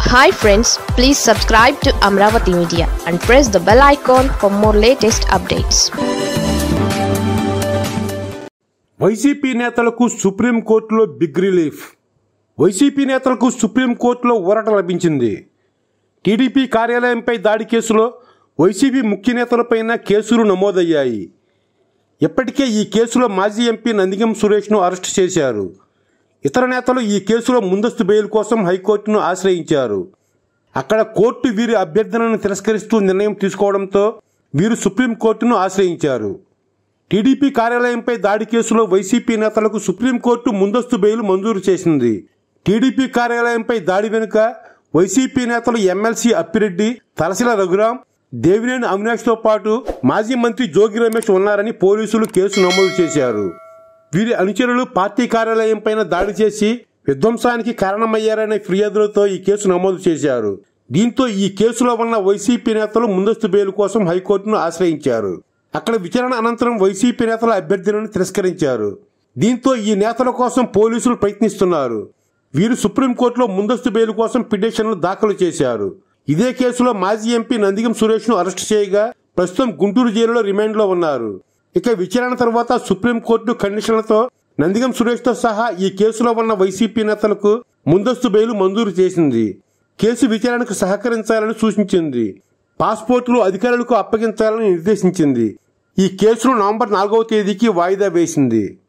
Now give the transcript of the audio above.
hi friends please subscribe to Amaravati media and press the bell icon for more latest updates YCP నేతలకు సుప్రీంకోర్టులో big relief YCP నేతలకు సుప్రీంకోర్టులో ఊరట లభించింది టీడీపీ కార్యాలయంపై దాడి కేసులో వైసీపీ ముఖ్య నేతలపైన కేసులు నమోదయ్యాయి ఇప్పటికే ఈ కేసులో మాజీ ఎంపీ నందిగం సురేష్ను అరెస్టు చేశారు ఇతర నేతలు ఈ కేసులో ముందస్తు బెయిల్ కోసం హైకోర్టును ఆశ్రయించారు అక్కడ కోర్టు వీరి అభ్యర్థనను తిరస్కరిస్తూ నిర్ణయం తీసుకోవడంతో వీరు సుప్రీంకోర్టును ఆశ్రయించారు టీడీపీ కార్యాలయంపై దాడి కేసులో వైసీపీ నేతలకు సుప్రీంకోర్టు ముందస్తు బెయిల్ మంజూరు చేసింది టీడీపీ కార్యాలయంపై దాడి వెనుక వైసీపీ నేతలు ఎమ్మెల్సీ అప్పిరెడ్డి తలసిల రఘురాం దేవినేని అవినాష్తో పాటు మాజీ మంత్రి జోగి రమేష్ ఉన్నారని పోలీసులు కేసు నమోదు చేశారు వీరి అనుచరులు పార్టీ కార్యాలయం పైన దాడి చేసి విధ్వంసానికి కారణమయ్యారనే ఫిర్యాదులతో ఈ కేసు నమోదు చేశారు దీంతో ఈ కేసులో ఉన్న వైసీపీ నేతలు ముందస్తు బెయిల్ కోసం హైకోర్టును ఆశ్రయించారు అక్కడ విచారణ అనంతరం వైసీపీ నేతల అభ్యర్థులను తిరస్కరించారు దీంతో ఈ నేతల కోసం పోలీసులు ప్రయత్నిస్తున్నారు వీరు సుప్రీంకోర్టులో ముందస్తు బెయిల్ కోసం పిటిషన్లు దాఖలు చేశారు ఇదే కేసులో మాజీ ఎంపీ నందిగం సురేష్ ను అరెస్టు చేయగా ప్రస్తుతం గుంటూరు జైలులో రిమాండ్ లో ఉన్నారు ఇక విచారణ తర్వాత సుప్రీంకోర్టు కండిషన్లతో నందిగం సురేష్ తో సహా ఈ కేసులో ఉన్న వైసీపీ నేతలకు ముందస్తు బెయిల్ మంజూరు చేసింది కేసు విచారణకు సహకరించాలని సూచించింది పాస్పోర్టులు అధికారులకు అప్పగించాలని నిర్దేశించింది ఈ కేసును నవంబర్ నాలుగవ తేదీకి వాయిదా వేసింది